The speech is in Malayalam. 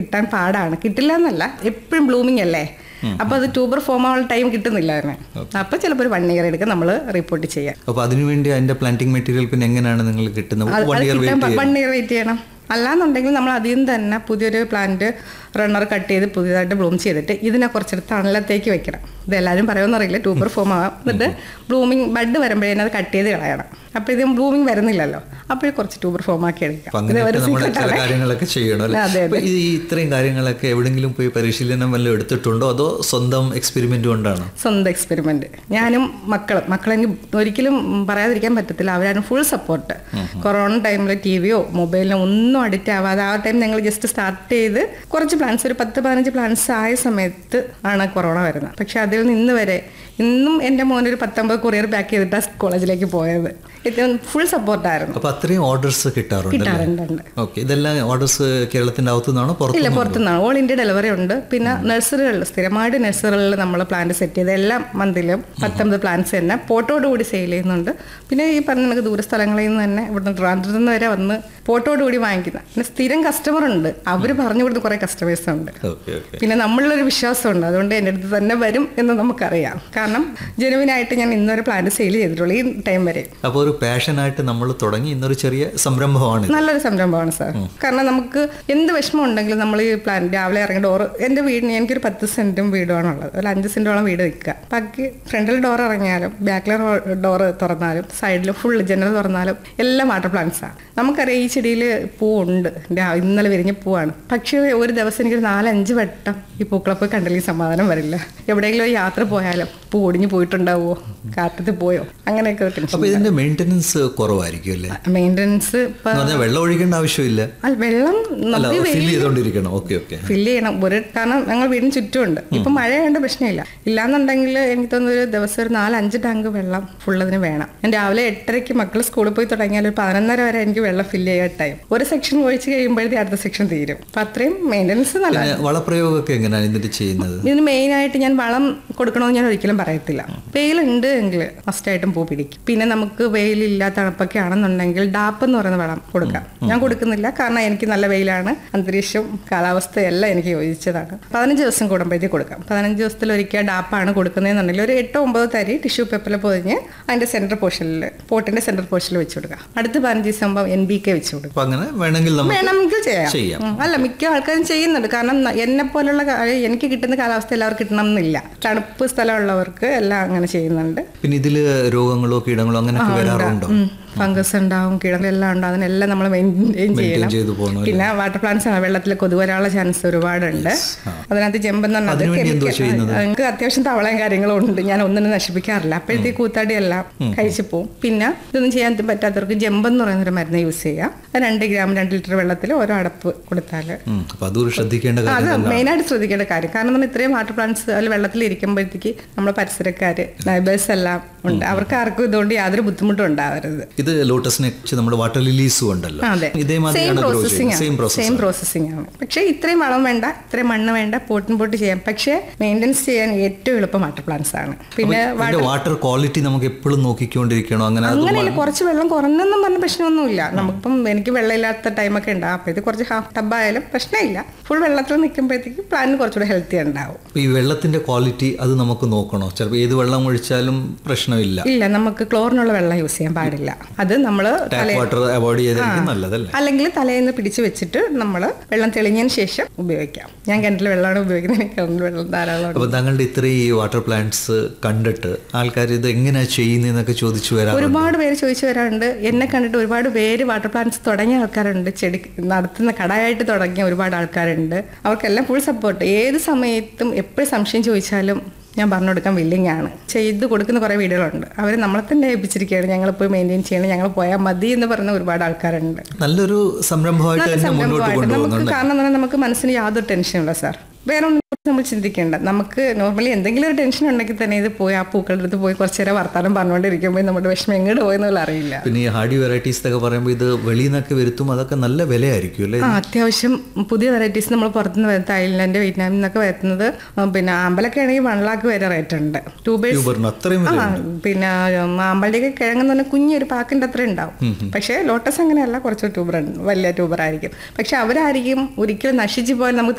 കിട്ടാൻ പാടാണ് കിട്ടില്ല എന്നല്ല എപ്പോഴും ബ്ലൂമിങ് അല്ലേ അപ്പൊ അത് ട്യൂബർ ഫോം ആവാനുള്ള ടൈം കിട്ടുന്നില്ല അതിന് അപ്പൊ ചിലപ്പോൾ ഒരു വൺ ഇയർ എടുക്കും നമ്മൾ റിപ്പോർട്ട് ചെയ്യാം അപ്പൊ അതിനുവേണ്ടി അതിന്റെ പ്ലാന്റിംഗ് മെറ്റീരിയൽ പിന്നെ എങ്ങനെയാണ് നിങ്ങൾ കിട്ടുന്നത് അത് വൺ ഇയർ കിട്ടാൻ വെയിറ്റ് വൺ ഇയർ വെയിറ്റ് ചെയ്യണം അല്ലാന്നുണ്ടെങ്കിൽ നമ്മൾ അതിൽ നിന്ന് തന്നെ പുതിയൊരു പ്ലാന്റ് റണ്ണർ കട്ട് ചെയ്ത് പുതിയതായിട്ട് ബ്ലൂം ചെയ്തിട്ട് ഇതിനെ കുറച്ചെടുത്ത് തണലത്തേക്ക് വെക്കണം ഇത് എല്ലാവരും പറയുമെന്നറിയില്ല ട്യൂബർ ഫോം ആവാം എന്നിട്ട് ബ്ലൂമിങ് ബഡ് വരുമ്പോഴേ അത് കട്ട് ചെയ്ത് കളയണം അപ്പോൾ ഇത് ബ്ലൂമിങ് വരുന്നില്ലല്ലോ അപ്പോൾ കുറച്ച് ട്യൂബർ ഫോം ആക്കി എടുക്കാം അപ്പൊ ഇത് അങ്ങനെ ഒരു നമ്മൾ secret ചില ആണ്. കാര്യങ്ങളൊക്കെ ചെയ്യണം അല്ലേ അതെ, അപ്പൊ ഈ ഇത്രയും കാര്യങ്ങളൊക്കെ എവിടെങ്കിലും പോയി പരിശീലനം വല്ലതും എടുത്തിട്ടുണ്ടോ അതോ സ്വന്തം എക്സ്പെരിമെന്റ് കൊണ്ടാണോ സ്വന്തം എക്സ്പെരിമെന്റ് ഞാനും മക്കളും മക്കളെങ്കിൽ ഒരിക്കലും പറയാതിരിക്കാൻ പറ്റത്തില്ല അവരാണ് ഫുൾ സപ്പോർട്ട് കൊറോണ ടൈമിൽ ടി വിയോ മൊബൈലിനോ ഒന്നും അഡിക്റ്റ് ആവാതെ ആ ടൈം ഞങ്ങൾ ജസ്റ്റ് സ്റ്റാർട്ട് ചെയ്ത് കുറച്ച് പ്ലാൻസ് ഒരു പത്ത് പതിനഞ്ച് പ്ലാൻസ് ആയ സമയത്ത് ആണ് കൊറോണ വരുന്നത് പക്ഷെ അതിൽ നിന്ന് വരെ ഇന്നും എൻ്റെ മോനൊരു പത്തൊമ്പത് കൊറിയർ പാക്ക് ചെയ്തിട്ടാണ് കോളേജിലേക്ക് പോയത് ഏറ്റവും ഫുൾ സപ്പോർട്ടായിരുന്നു അപ്പൊ അത്രയും ഓർഡേഴ്സ് കിട്ടാറുണ്ട് കിട്ടാറുണ്ട് ഉണ്ട്. ഓക്കെ ഇതെല്ലാം ഓർഡേഴ്സ് കേരളത്തിന്റെ അകത്തു നിന്നാണോ ഇല്ല പുറത്തു പുറത്തുനിന്നാണ് ഓൾ ഇന്ത്യ ഡെലിവറി ഉണ്ട് പിന്നെ നഴ്സറികളിൽ സ്ഥിരമായിട്ട് നഴ്സറികളിൽ നമ്മൾ പ്ലാന്റ് സെറ്റ് ചെയ്ത് എല്ലാ മന്തിലും പത്തൊമ്പത് പ്ലാന്റ്സ് തന്നെ പോട്ടോട് കൂടി സെയിൽ ചെയ്യുന്നുണ്ട് പിന്നെ ഈ പറഞ്ഞ നമുക്ക് ദൂരസ്ഥലങ്ങളിൽ നിന്ന് തന്നെ ഇവിടുന്ന് ട്രാൻഡ്രത്തിൽ നിന്ന് വരെ വന്ന് പോട്ടോട് കൂടി വാങ്ങിക്കുന്ന പിന്നെ സ്ഥിരം കസ്റ്റമർ ഉണ്ട് അവർ പറഞ്ഞു കൊടുത്ത് കുറേ കസ്റ്റമേഴ്സ് ഉണ്ട് ഓക്കെ ഓക്കെ പിന്നെ നമ്മളിലൊരു വിശ്വാസമുണ്ട് അതുകൊണ്ട് എൻ്റെ അടുത്ത് തന്നെ വരും എന്ന് നമുക്കറിയാം കാരണം ജനുവിനായിട്ട് ഞാൻ ഇന്നൊരു പ്ലാന്റ് സെയിൽ ചെയ്തിട്ടുള്ളൂ ഈ ടൈം വരെ അപ്പോൾ ഒരു പാഷനായിട്ട് നമ്മൾ തുടങ്ങി ഇന്നൊരു ചെറിയ സംരംഭമാണ് ഇത്. നല്ലൊരു സംരംഭമാണ് സാർ കാരണം നമുക്ക് എന്ത് വിഷമം ഉണ്ടെങ്കിലും നമ്മൾ ഈ പ്ലാൻ രാവിലെ ഇറങ്ങി ഡോർ എൻ്റെ വീടിന് എനിക്കൊരു പത്ത് സെന്റും വീടുമാണുള്ളത് ഒരു അഞ്ച് സെന്റോളം വീട് നിൽക്കുക ബാക്കി ഫ്രണ്ടിൽ ഡോർ ഇറങ്ങിയാലും ബാക്കിലെ ഡോർ തുറന്നാലും സൈഡിൽ ഫുൾ ജനൽ തുറന്നാലും എല്ലാം വാട്ടർ പ്ലാന്റ്സാണ് നമുക്കറിയാം ഈ ചെടിയിൽ പൂവുണ്ട് രാ- ഇന്നലെ വിരിഞ്ഞ പൂവാണ് പക്ഷേ ഒരു ദിവസം എനിക്കൊരു നാലഞ്ച് വട്ടം ഈ പൂക്കളെ പോയി കണ്ടില്ലെങ്കിൽ സമാധാനം വരില്ല എവിടെയെങ്കിലും ഒരു യാത്ര പോയാലും പൂ ഒടിഞ്ഞു പോയിട്ടുണ്ടാവുമോ കാറ്റത്ത് പോയോ അങ്ങനെയൊക്കെ ഒരു ടെൻഷൻ അപ്പൊ ഇതിന്റെ മെയിൻ്റനൻസ് കുറവായിരിക്കും അല്ലേ മെയിൻ്റനൻസ് ഇപ്പം എന്ന് പറഞ്ഞാൽ വെള്ളം ഒഴിക്കേണ്ട ആവശ്യമില്ല അല്ല വെള്ളം അല്ല നമുക്ക് ഫിൽ ചെയ്തോണ്ടിരിക്കണം ഓക്കെ ഓക്കെ ഫില്ല് ചെയ്യണം ഒരു കാരണം ഞങ്ങൾ വീടിന് ചുറ്റുമുണ്ട് ഇപ്പൊ മഴയായതുകൊണ്ട് പ്രശ്നമില്ല ഇല്ലാന്നുണ്ടെങ്കിൽ എനിക്ക് തോന്നുന്നു ഒരു ദിവസം ഒരു നാല് അഞ്ച് ടാങ്ക് വെള്ളം ഫുൾ അതിന് വേണം ഞാൻ രാവിലെ എട്ടരയ്ക്ക് മക്കൾ സ്കൂളിൽ പോയി തുടങ്ങിയാൽ ഒരു പതിനൊന്നര വരെ എനിക്ക് വെള്ളം ഫില്ല് ചെയ്യാൻ ടൈം ഒരു സെക്ഷൻ ഒഴിച്ച് കഴിയുമ്പോഴത്തേ അടുത്ത സെക്ഷൻ തീരും അപ്പൊ അത്രയും മെയിൻ്റനൻസ് നല്ല പിന്നെ വളപ്രയോഗമൊക്കെ എങ്ങനെയാണ് ഇതിന്റെ ചെയ്യുന്നത് ഇതിന് മെയിൻ ആയിട്ട് ഞാൻ വളം കൊടുക്കണമെന്ന് ഞാൻ ഒരിക്കലും പറയത്തില്ല വെയിലുണ്ട് എങ്കിൽ മസ്റ്റായിട്ടും പൂ പിടിക്കും പിന്നെ നമുക്ക് വെയിലില്ല തണുപ്പൊക്കെ ആണെന്നുണ്ടെങ്കിൽ ഡാപ്പ് എന്ന് പറയുന്ന വളം കൊടുക്കാം ഞാൻ കൊടുക്കുന്നില്ല കാരണം എനിക്ക് നല്ല വെയിലാണ് അന്തരീക്ഷവും കാലാവസ്ഥയെല്ലാം എനിക്ക് യോജിച്ചതാണ് പതിനഞ്ച് ദിവസം കൂടുമ്പോഴത്തേക്ക് കൊടുക്കാം പതിനഞ്ച് ദിവസത്തിൽ ഒരിക്കൽ ഡാപ്പാണ് കൊടുക്കുന്നതെന്നുണ്ടെങ്കിൽ ഒരു എട്ടോ ഒമ്പതോ തരി ടിഷ്യൂ പേപ്പറിൽ പൊതിഞ്ഞ് അതിന്റെ സെന്റർ പോർഷനിൽ പോട്ടിന്റെ സെന്റർ പോർഷനിൽ വെച്ച് കൊടുക്കാം അടുത്ത പതിനഞ്ച് ദിവസം ആകുമ്പോൾ എൻ ബി കെ വെച്ച് കൊടുക്കാം അപ്പൊ അങ്ങനെ വേണമെങ്കിൽ നമുക്ക് വേണമെങ്കിൽ ചെയ്യാം ചെയ്യാം. ഉം. അല്ല മിക്ക ആൾക്കാരും ചെയ്യുന്നുണ്ട് കാരണം ന- എന്നെ പോലുള്ള കാ- എനിക്ക് കിട്ടുന്ന കാലാവസ്ഥ എല്ലാവർക്കും കിട്ടണം എന്നില്ല തണുപ്പ് സ്ഥലമുള്ളവർക്ക് എല്ലാം അങ്ങനെ ചെയ്യുന്നുണ്ട് പിന്നെ ഇതില് രോഗങ്ങളോ കീടങ്ങളോ അങ്ങനെയൊക്കെ വരാറുണ്ടോ ഫംഗസ് ഉണ്ടാവും കിടന്നെല്ലാം ഉണ്ടാവും അതിനെല്ലാം നമ്മൾ മെയിൻറ്റെയിൻ ചെയ്യണം ചെയ്തു പോകണം പിന്നെ വാട്ടർ പ്ലാന്റ്സ് ആണ് വെള്ളത്തിൽ കൊതു വരാനുള്ള ചാൻസ് ഒരുപാടുണ്ട് അതിനകത്ത് ചെമ്പെന്ന് പറഞ്ഞാൽ അത് അതിനുവേണ്ടി എന്തോ chemical- ചെയ്യുന്നത്? ഞങ്ങൾക്ക് അത്യാവശ്യം തവളയും കാര്യങ്ങളും ഉണ്ട് ഞാൻ ഒന്നിനും നശിപ്പിക്കാറില്ല അപ്പോഴത്തേക്ക് കൂത്താടി എല്ലാം കഴിച്ചു പോകും പിന്നെ ഇതൊന്നും ചെയ്യാൻ പറ്റാത്തവർക്ക് ജമ്പെന്ന് പറയുന്ന ഒരു മരുന്ന് യൂസ് ചെയ്യാം അത് രണ്ട് ഗ്രാം രണ്ട് ലിറ്റർ വെള്ളത്തിൽ ഓരോ അടപ്പ് കൊടുത്താൽ ഉം. അപ്പൊ അതൊരു ശ്രദ്ധിക്കേണ്ട അത് കാര്യം തന്നെ മെയിനായിട്ട് ശ്രദ്ധിക്കേണ്ട കാര്യം കാരണം നമ്മൾ ഇത്രയും വാട്ടർ പ്ലാന്റ്സ് അതിൽ വെള്ളത്തിൽ ഇരിക്കുമ്പോഴത്തേക്ക് നമ്മുടെ പരിസരക്കാര് നൈബേഴ്സ് എല്ലാം ഉണ്ട് അവർക്ക് ആർക്കും ഇതുകൊണ്ട് യാതൊരു ബുദ്ധിമുട്ടും ഉണ്ടാവരുത് ഇത് ലോട്ടസിനെ വെച്ച് നമ്മൾ വാട്ടർ ലിലീസും ഉണ്ടല്ലോ അതെ സെയിം ഇതേമാതിരിയാണ് ഗ്രോ പ്രോസസ്സിംഗ് ചെയ്യുന്നത് സെയിം ആണ് പ്രോസസ് സെയിം പ്രോസസ്സിംഗ് ആണ് പക്ഷേ ഇത്രയും വളം വേണ്ട ഇത്രയും മണ്ണ് വേണ്ട പോട്ടിൻ പോട്ട് ചെയ്യാം പക്ഷേ മെയിൻ്റെനൻസ് ചെയ്യാൻ ഏറ്റവും എളുപ്പം വാട്ടർ പ്ലാന്റ്സ് ആണ് പിന്നെ അതിന്റെ വാട്ടർ ക്വാളിറ്റി നമുക്ക് എപ്പോഴും നോക്കിക്കൊണ്ടിരിക്കണോ അങ്ങനെ അത് അങ്ങനെയില്ല കുറച്ച് വെള്ളം കുറഞ്ഞെന്നും പറഞ്ഞ പ്രശ്നമൊന്നുമില്ല നമുക്കിപ്പം എനിക്ക് വെള്ളമില്ലാത്ത ടൈമൊക്കെ ഉണ്ടാവും അപ്പോൾ ഇത് കുറച്ച് ഹാഫ് ടബായാലും പ്രശ്നമില്ല ഫുൾ വെള്ളത്തിൽ നിൽക്കുമ്പോഴത്തേക്ക് പ്ലാന്റിന് കുറച്ചുകൂടെ ഹെൽത്തി ഉണ്ടാവും അപ്പൊ ഈ വെള്ളത്തിന്റെ ക്വാളിറ്റി അത് നമുക്ക് നോക്കണോ ചിലപ്പോൾ ഏത് വെള്ളം ഒഴിച്ചാലും പ്രശ്നമില്ല ഇല്ല നമുക്ക് ക്ലോറിനുള്ള വെള്ളം യൂസ് ചെയ്യാൻ പാടില്ല അത് നമ്മൾ ടാപ്പ് വാട്ടർ അവോയ്ഡ് ചെയ്തായിരിക്കും നല്ലതല്ലേ അല്ലെങ്കിൽ തലേന്ന് പിടിച്ച് വെച്ചിട്ട് നമ്മൾ വെള്ളം തെളിഞ്ഞതിന് ശേഷം ഉപയോഗിക്കാം ഞാൻ കിണറ്റിൽ വെള്ളമാണ് ഉപയോഗിക്കുന്നത് എനിക്ക് കിണറ്റിൽ വെള്ളം ധാരാളം ഉണ്ട്. അപ്പൊ താങ്കളുടെ ഇത്രയും ഈ വാട്ടർ പ്ലാന്റ്സ് കണ്ടിട്ട് ആൾക്കാർ ഇത് എങ്ങനെയാ ചെയ്യുന്നതെന്നൊക്കെ ചോദിച്ചു വരാറുണ്ട് ഒരുപാട് പേര് ചോദിച്ചു വരാറുണ്ട് എന്നെ കണ്ടിട്ട് ഒരുപാട് പേര് വാട്ടർ പ്ലാന്റ്സ് തുടങ്ങിയ ആൾക്കാരുണ്ട് ചെടി നടത്തുന്ന കടയായിട്ട് തുടങ്ങിയ ഒരുപാട് ആൾക്കാരുണ്ട് അവർക്കെല്ലാം ഫുൾ സപ്പോർട്ട് ഏത് സമയത്തും എപ്പോഴും സംശയം ചോദിച്ചാലും ഞാൻ പറഞ്ഞു കൊടുക്കാൻ വില്ലിങ് ആണ് ചെയ്ത് കൊടുക്കുന്ന കുറേ വീടുകളുണ്ട് അവർ നമ്മളെ തന്നെ ഏൽപ്പിച്ചിരിക്കുകയാണ് ഞങ്ങൾ പോയി മെയിൻറ്റെയിൻ ചെയ്യണം ഞങ്ങൾ പോയാൽ മതി എന്ന് പറയുന്ന ഒരുപാട് ആൾക്കാരുണ്ട് നല്ലൊരു സംരംഭമായിട്ട് നല്ല തന്നെ മുന്നോട്ട് സംരംഭമായിട്ട് നമുക്ക് കൊണ്ടുപോകുന്നുണ്ട് കാരണം എന്ന് പറഞ്ഞാൽ നമുക്ക് മനസ്സിന് യാതൊരു ടെൻഷനില്ല സാർ വേറെ ഒന്നും നമ്മൾ ചിന്തിക്കേണ്ട നമുക്ക് നോർമലി എന്തെങ്കിലും ഒരു ടെൻഷൻ ഉണ്ടെങ്കിൽ തന്നെ ഇത് പോയി ആ പൂക്കളുടെ അടുത്ത് പോയി കുറച്ച് നേരം വർത്താനം പറഞ്ഞുകൊണ്ടിരിക്കുമ്പോൾ നമ്മുടെ വിഷമം എങ്ങോട്ട് പോയെന്നുള്ള അറിയില്ല പിന്നെ ഈ ഹാർഡി വെറൈറ്റീസ് എന്നൊക്കെ പറയുമ്പോൾ ഇത് വെളിയിൽ നിന്നൊക്കെ വരുത്തും അതൊക്കെ നല്ല വിലയായിരിക്കും അല്ലേ ആ അത്യാവശ്യം പുതിയ വെറൈറ്റീസ് നമ്മൾ പുറത്തുനിന്ന് വരുന്ന തായ്ലൻഡ് വിയറ്റ്നാമിൽ നിന്നൊക്കെ വരുന്നത് ആ, പിന്നെ ആമ്പലൊക്കെ ആണെങ്കിൽ വൺ ലാക്ക് വരെ റേറ്റ് ഉണ്ട് ട്യൂബേഴ്സ് ട്യൂബറിന് അത്രയും ആ വില പിന്നെ ആമ്പളുടെയൊക്കെ കിഴങ്ങെന്ന് പറഞ്ഞാൽ കുഞ്ഞൊരു പാക്കിൻ്റെ അത്ര ഉണ്ടാവും പക്ഷേ ലോട്ടസ് അങ്ങനെയല്ല കുറച്ച് ട്യൂബർ വലിയ ട്യൂബർ ആയിരിക്കും പക്ഷെ അവരായിരിക്കും ഒരിക്കലും നശിച്ചു പോയാൽ നമുക്ക്